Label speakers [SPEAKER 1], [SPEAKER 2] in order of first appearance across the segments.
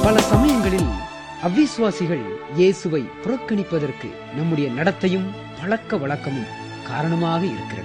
[SPEAKER 1] பல சமயங்களில் அவ்விசுவாசிகள் இயேசுவை புறக்கணிப்பதற்கு நம்முடைய நடத்தையும் பழக்க வழக்கமும் காரணமாக இருக்கிறது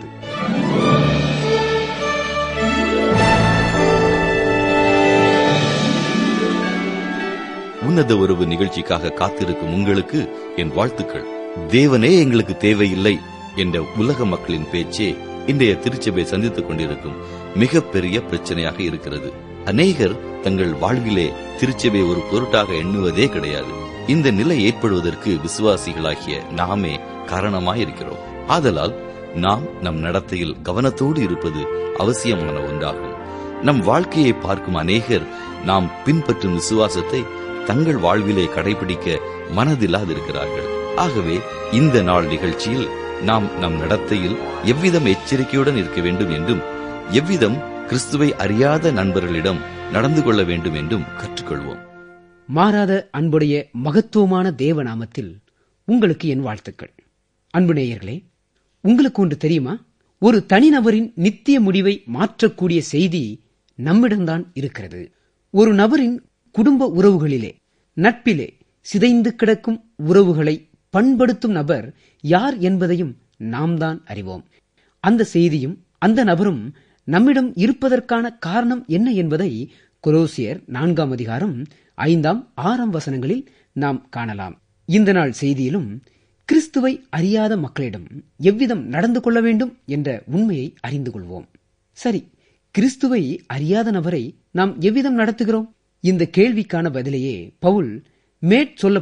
[SPEAKER 2] உன்னத உறவு நிகழ்ச்சிக்காக காத்திருக்கும் உங்களுக்கு என் வாழ்த்துக்கள் தேவனே எங்களுக்கு தேவையில்லை என்ற உலக மக்களின் பேச்சே இன்றைய திருச்சபை சந்தித்துக் கொண்டிருக்கும் மிகப்பெரிய பிரச்சனையாக இருக்கிறது அநேகர் தங்கள் வாழ்விலே திருச்சபை ஒரு பொருட்டாக எண்ணுவதே கிடையாது இந்த நிலை ஏற்படுவதற்கு விசுவாசிகளாகிய நாமே காரணமாயிருக்கிறோம் ஆதலால் நாம் நம் நடத்தையில் கவனத்தோடு இருப்பது அவசியமான ஒன்றாகும் நம் வாழ்க்கையை பார்க்கும் அநேகர் நாம் பின்பற்றும் விசுவாசத்தை தங்கள் வாழ்விலே கடைபிடிக்க மனதில்லாதிருக்கிறார்கள் ஆகவே இந்த நாள் நிகழ்ச்சியில் நாம் நம் நடத்தையில் எவ்விதம் எச்சரிக்கையுடன் இருக்க வேண்டும் என்றும் எவ்விதம் கிறிஸ்துவை அறியாத நண்பர்களிடம் நடந்து கொள்ள வேண்டும் என்றும் கற்றுக்கொள்வோம்
[SPEAKER 1] மாறாத அன்புடைய மகத்துவமான தேவ நாமத்தில் உங்களுக்கு என் வாழ்த்துக்கள் அன்பு நேயர்களே உங்களுக்கு ஒன்று தெரியுமா ஒரு தனிநபரின் நித்திய முடிவை மாற்றக்கூடிய செய்தி நம்மிடம்தான் இருக்கிறது ஒரு நபரின் குடும்ப உறவுகளிலே நட்பிலே சிதைந்து கிடக்கும் உறவுகளை பண்படுத்தும் நபர் யார் என்பதையும் நாம் தான் அறிவோம் அந்த செய்தியும் அந்த நபரும் நம்மிடம் இருப்பதற்கான காரணம் என்ன என்பதை கொலோசியர் நான்காம் அதிகாரம் ஐந்தாம் ஆறாம் வசனங்களில் நாம் காணலாம் இந்த நாள் செய்தியிலும் கிறிஸ்துவை அறியாத மக்களிடம் எவ்விதம் நடந்து கொள்ள வேண்டும் என்ற உண்மையை அறிந்து கொள்வோம் சரி கிறிஸ்துவை அறியாத நபரை நாம் எவ்விதம் நடத்துகிறோம் இந்த கேள்விக்கான பதிலையே பவுல் மேற் சொல்ல